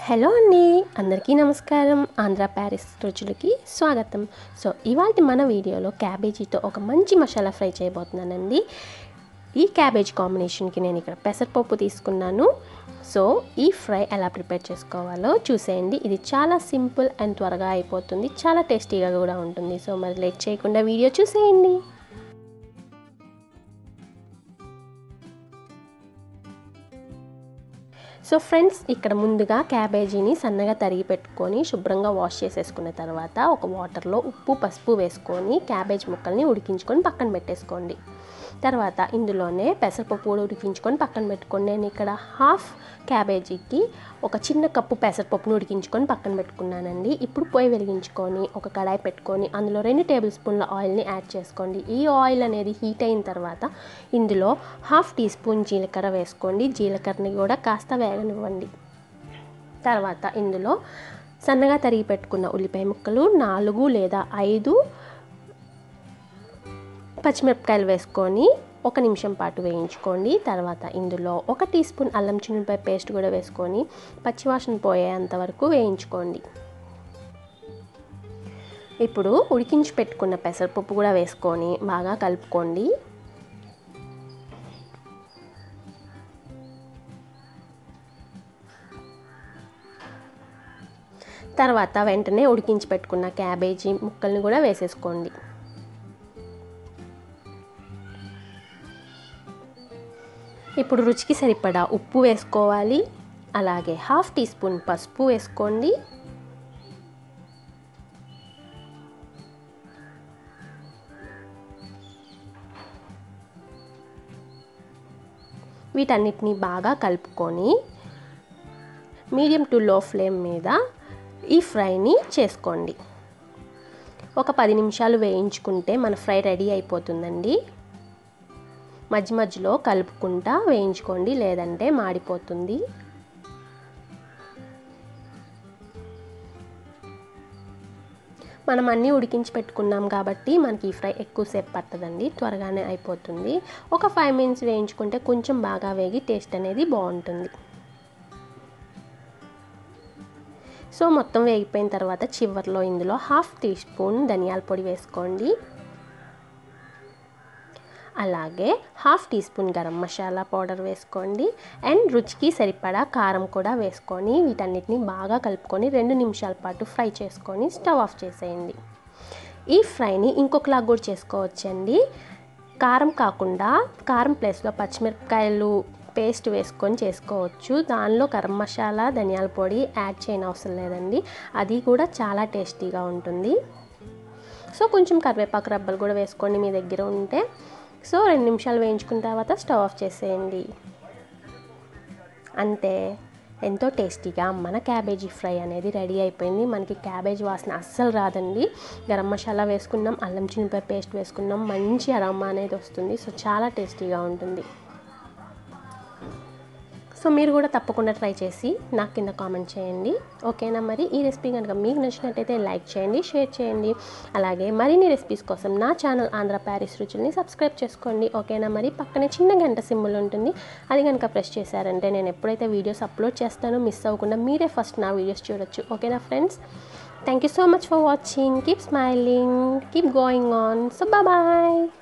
hello అండి అందరికీ నమస్కారం ఆంధ్ర ప్యారిస్ రుచులకి స్వాగతం సో ఇవాళ మన వీడియోలో క్యాబేజీతో ఒక మంచి మసాలా ఫ్రై చేయబోతున్నానండి ఈ క్యాబేజ్ కాంబినేషన్కి నేను ఇక్కడ పెసరపప్పు తీసుకున్నాను సో ఈ ఫ్రై ఎలా ప్రిపేర్ చేసుకోవాలో చూసేయండి ఇది చాలా సింపుల్ అండ్ త్వరగా అయిపోతుంది చాలా టేస్టీగా కూడా ఉంటుంది సో మరి లేట్ చేయకుండా వీడియో చూసేయండి సో ఫ్రెండ్స్ ఇక్కడ ముందుగా క్యాబేజీని సన్నగా తరిగి పెట్టుకొని శుభ్రంగా వాష్ చేసేసుకున్న తర్వాత ఒక వాటర్లో ఉప్పు పసుపు వేసుకొని క్యాబేజ్ ముక్కల్ని ఉడికించుకొని పక్కన పెట్టేసుకోండి తర్వాత ఇందులోనే పెసరపప్పు కూడా ఉడికించుకొని పక్కన పెట్టుకోండి నేను ఇక్కడ హాఫ్ క్యాబేజీకి ఒక చిన్న కప్పు పెసరపప్పును ఉడికించుకొని పక్కన పెట్టుకున్నానండి ఇప్పుడు పొయ్యి వెలిగించుకొని ఒక కడాయి పెట్టుకొని అందులో రెండు టేబుల్ స్పూన్ల ఆయిల్ని యాడ్ చేసుకోండి ఈ ఆయిల్ అనేది హీట్ అయిన తర్వాత ఇందులో హాఫ్ టీ స్పూన్ జీలకర్ర వేసుకోండి జీలకర్రని కూడా కాస్త వేగనివ్వండి తర్వాత ఇందులో సన్నగా తరిగి పెట్టుకున్న ఉల్లిపాయ ముక్కలు నాలుగు లేదా ఐదు పచ్చిమిరపకాయలు వేసుకొని ఒక నిమిషం పాటు వేయించుకోండి తర్వాత ఇందులో ఒక టీ స్పూన్ అల్లం చిన్నుపాయ పేస్ట్ కూడా వేసుకొని పచ్చివాసన పోయేంత వరకు వేయించుకోండి ఇప్పుడు ఉడికించి పెట్టుకున్న పెసరపప్పు కూడా వేసుకొని బాగా కలుపుకోండి తర్వాత వెంటనే ఉడికించి పెట్టుకున్న క్యాబేజీ ముక్కల్ని కూడా వేసేసుకోండి ఇప్పుడు రుచికి సరిపడా ఉప్పు వేసుకోవాలి అలాగే హాఫ్ టీ స్పూన్ పసుపు వేసుకోండి వీటన్నిటిని బాగా కలుపుకొని మీడియం టు లో ఫ్లేమ్ మీద ఈ ఫ్రైని చేసుకోండి ఒక పది నిమిషాలు వేయించుకుంటే మన ఫ్రై రెడీ అయిపోతుందండి మధ్య మధ్యలో కలుపుకుంటా వేయించుకోండి లేదంటే మాడిపోతుంది మనం అన్నీ ఉడికించి పెట్టుకున్నాం కాబట్టి మనకి ఈ ఫ్రై ఎక్కువసేపు పట్టదండి త్వరగానే అయిపోతుంది ఒక ఫైవ్ మినిట్స్ వేయించుకుంటే కొంచెం బాగా వేగి టేస్ట్ అనేది బాగుంటుంది సో మొత్తం వేగిపోయిన తర్వాత చివరిలో ఇందులో హాఫ్ టీ స్పూన్ ధనియాల పొడి వేసుకోండి అలాగే half teaspoon garam masala powder వేసుకోండి అండ్ రుచికి సరిపడా కారం కూడా వేసుకొని వీటన్నిటిని బాగా కలుపుకొని రెండు నిమిషాల పాటు ఫ్రై చేసుకొని స్టవ్ ఆఫ్ చేసేయండి ఈ ఫ్రైని ఇంకొకలా కూడా చేసుకోవచ్చండి కారం కాకుండా కారం ప్లేస్లో పచ్చిమిరపకాయలు పేస్ట్ వేసుకొని చేసుకోవచ్చు దానిలో గరం మసాలా ధనియాల పొడి యాడ్ చేయని అవసరం లేదండి అది కూడా చాలా టేస్టీగా ఉంటుంది సో కొంచెం కరివేపాకు రబ్బలు కూడా వేసుకోండి మీ దగ్గర ఉంటే సో రెండు నిమిషాలు వేయించుకున్న తర్వాత స్టవ్ ఆఫ్ చేసేయండి అంతే ఎంతో టేస్టీగా మన క్యాబేజీ ఫ్రై అనేది రెడీ అయిపోయింది మనకి క్యాబేజ్ వాసన అస్సలు రాదండి గరం మసాలా వేసుకున్నాం అల్లం చిన్నపాయ పేస్ట్ వేసుకున్నాం మంచి అరమ్మ అనేది వస్తుంది సో చాలా టేస్టీగా ఉంటుంది సో మీరు కూడా తప్పకుండా ట్రై చేసి నాకు కింద కామెంట్ చేయండి ఓకేనా మరి ఈ రెసిపీ కనుక మీకు నచ్చినట్టయితే లైక్ చేయండి షేర్ చేయండి అలాగే మరిన్ని రెసిపీస్ కోసం నా ఛానల్ ఆంధ్ర ప్యారిస్ రుచుల్ని సబ్స్క్రైబ్ చేసుకోండి ఓకేనా మరి పక్కనే చిన్న గంట సింబల్ ఉంటుంది అది కనుక ప్రెస్ చేశారంటే నేను ఎప్పుడైతే వీడియోస్ అప్లోడ్ చేస్తానో మిస్ అవ్వకుండా మీరే ఫస్ట్ నా వీడియోస్ చూడొచ్చు ఓకేనా friends thank you so much for watching keep smiling keep going on so bye